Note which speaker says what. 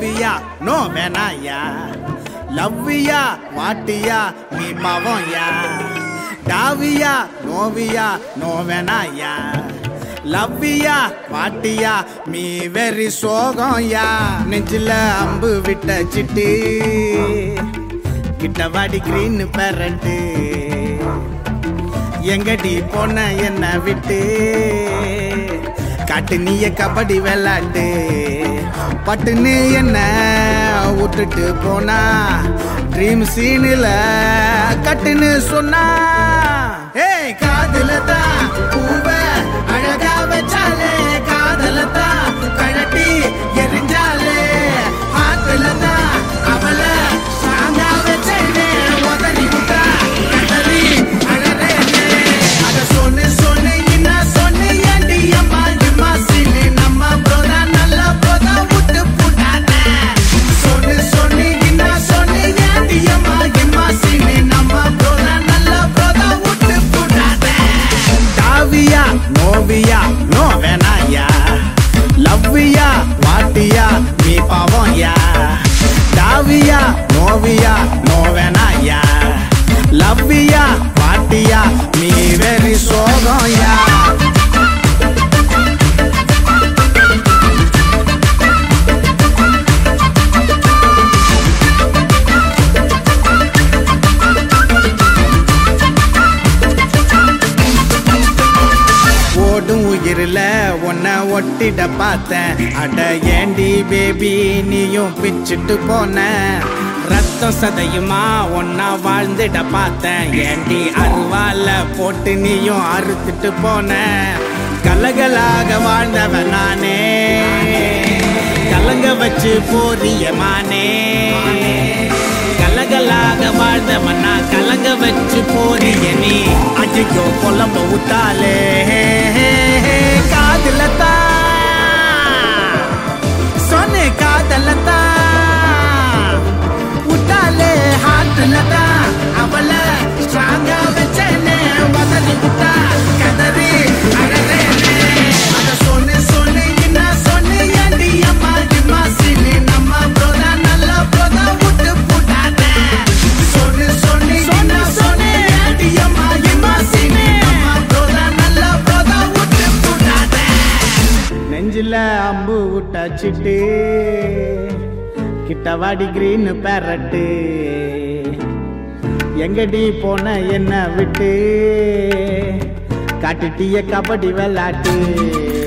Speaker 1: லவ்வியா no வேணாயா லவ்வியா வாட்டியா நீ மவன்யா டாவியா நோவியா no வேணாயா லவ்வியா வாட்டியா me வெறி சோகம்யா நெஞ்சில அம்பு விட்ட சிட்டு கிட்ட வாடி கிரீன் பெரட்டு எங்கடி போன என்ன விட்டு காட்டு நீய கபடி விளாட்டு பட்டுன்னு என்ன விட்டுட்டு போனா ட்ரீம் சீனில் கட்டுன்னு சொன்னா ஏய் காதுல தான் பூவ அழகா வச்சாலே காதல தான் கழட்டி எரிஞ்சாலே ஆத்துல தான் அவள சாங்கா வச்சேனே உதறி விட்டா கதறி அழறேனே அத சொன்னு சொன்னு என்ன சொன்னு ஏண்டி அம்மா இம்மா சீனு நம்ம போதா நல்ல போதா விட்டு போட்டானே சொன்னு சொன்னு என்ன சொன்னு ஏண்டி அம்மா இம்மா சீனு நம்ம போதா நல்ல போதா விட்டு போட்டானே டாவியா நோவியா நோ வேணாயா லவ்வியா வாட்டியா நீ பாவம் யா டாவியா நோவியா நோ வேணாயா லவ்வியா வாட்டியா நீ வெறி சோகம் யா ஓடும் உயிரில் உன்னை ஒட்டிட பார்த்தேன் அட ஏண்டி பேபி நீயும் பிச்சுட்டு போன ரத்தம் சதையுமா ஒன்னா வாழ்ந்துட பார்த்தேன் ஏண்டி அருவால போட்டு நீயும் அறுத்துட்டு போன கலகலாக வாழ்ந்தவன் நானே கலங்க வச்சு போதியமானே கலகலாக வாழ்ந்தவன் நான் கலங்க வச்சு போறிய நீ அஜிக்கோ கொல்லம்ப விட்டாலே காதல சொன்ன காதல விட்டாலே ஹாத்துல தான் அவள ஸ்ட்ராங்கா வச்சேனே வதறி விட்டா கதறி அழறேனே அத சொன்னு சொன்னு என்ன சொன்னு ஏண்டி அம்மா இம்மா சீனு நம்ம போதா நல்ல போதா விட்டு போட்டானே சொன்னு சொன்னு என்ன சொன்னு ஏண்டி அம்மா இம்மா சீனு நம்ம போதா நல்ல போதா விட்டு போட்டானே நெஞ்சில அம்பு விட்டாச்சிட்டு கிட்ட வாடி கிரீன் பேரட்டு எங்கடி போன என்ன விட்டு காட்டுட்டிய கபடி விளாட்டு